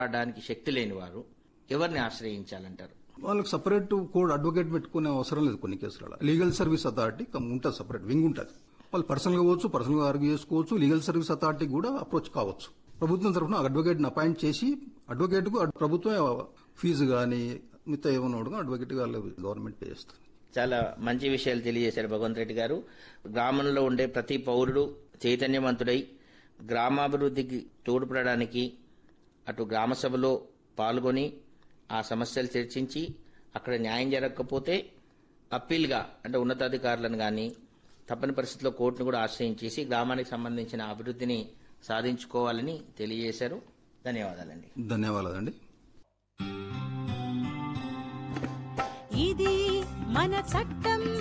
పోరాడడానికి శక్తి లేని వారు ఎవరిని ఆశ్రయించాలంటారు వాళ్ళకి సపరేట్ కోడ్ అడ్వకేట్ పెట్టుకునే అవసరం లేదు కొన్ని కేసులలో లీగల్ సర్వీస్ అథారిటీ ఉంటుంది సపరేట్ వింగ్ ఉంటుంది వాళ్ళు పర్సనల్ గా పోవచ్చు పర్సనల్ గా ఆర్గ్యూ చేసుకోవచ్చు లీగల్ సర్వీస్ అథారిటీ కూడా అప్రోచ్ కావచ్చు ప్రభుత్వం తరఫున అడ్వకేట్ అపాయింట్ చేసి అడ్వకేట్ కు ప్రభుత్వం ఫీజు కానీ మిగతా ఏమన్నా కూడా అడ్వకేట్ గవర్నమెంట్ పే చేస్తుంది చాలా మంచి విషయాలు తెలియజేశారు భగవంత్ రెడ్డి గారు గ్రామంలో ఉండే ప్రతి పౌరుడు చైతన్యవంతుడై గ్రామాభివృద్ధికి తోడ్పడడానికి అటు గ్రామ సభలో పాల్గొని ఆ సమస్యలు చర్చించి అక్కడ న్యాయం జరగకపోతే అప్పీల్గా అంటే ఉన్నతాధికారులను కానీ తప్పని పరిస్థితుల్లో కోర్టును కూడా ఆశ్రయించేసి గ్రామానికి సంబంధించిన అభివృద్ధిని సాధించుకోవాలని తెలియజేశారు ధన్యవాదాలండి ధన్యవాదాలండి ఇది మన చట్టం